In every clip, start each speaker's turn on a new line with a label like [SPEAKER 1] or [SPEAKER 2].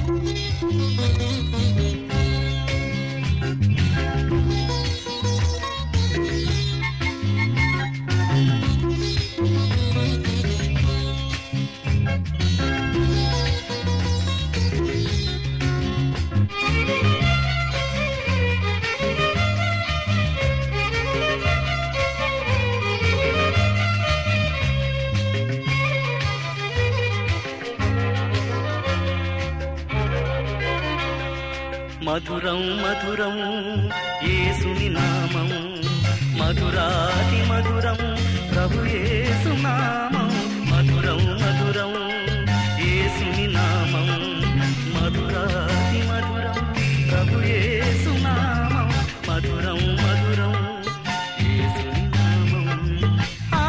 [SPEAKER 1] మధురం మధురం యేసుని నామం మధురాతి మధురం ప్రభు యేసు నామం మధురం మధురం యేసుని నామం మధురాతి మధురం ప్రభు యేసు నామం మధురం మధురం యేసుని నామం ఆ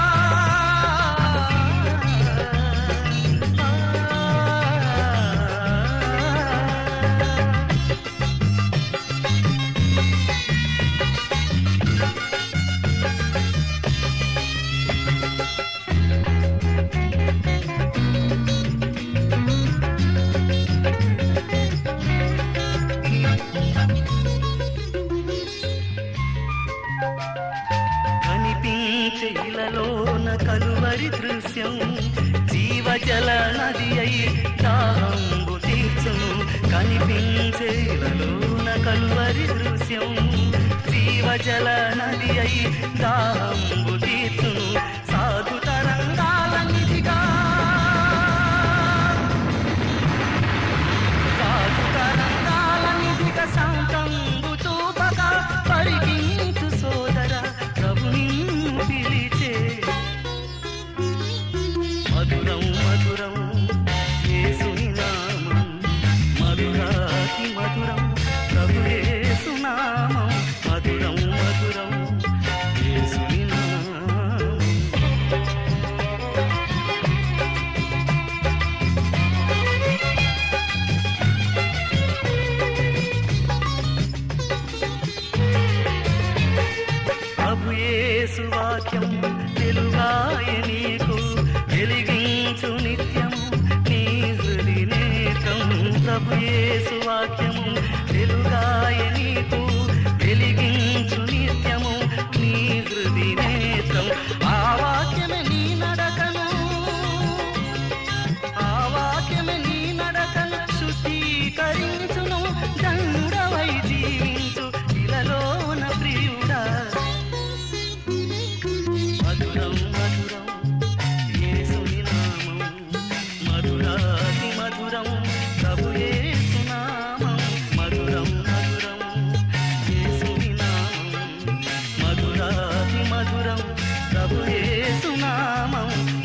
[SPEAKER 1] ఆ కనిపించే ఇలలోన కలువరి దృశ్యం జీవజల నది అయి దాహంబు తీర్చును కనిపించే ఇలలోన కలువరి దృశ్యం జీవజల నది అయి దాహంబు తీర్చును సాధు తరంగాల నిధిగా సాధు తరంగాల నిధిగా శాంతంబు చూపగా పరికించు సోదర ప్రభుని పిలిచే మధురం మధురం యేసుని నామం మధురాతి మధురం ప్రభు యేసు నామం మధురం మధురం యేసుని నామం ప్రభు యేసు వాక్యం తెలుగాయ నీకు వెలిగించు నిత్యము నీ హృది నేత్రం ప్రభు యేసు వాక్యము తెలుగాయ నీకు వెలిగించు నిత్యము నీ హృది నేత్రం ఆ వాక్యమే నీ నడకను ఆ వాక్యమే నీ నడకను శుద్ధీకరించును దండవై జీవించు ఇలలోన ప్రియుడా మధురం మధురం యేసుని నామం మధురాతి మధురం ప్రభు యేసు నామం మధురం మధురం యేసుని నామం మధురాతి మధురం ప్రభు యేసు నామం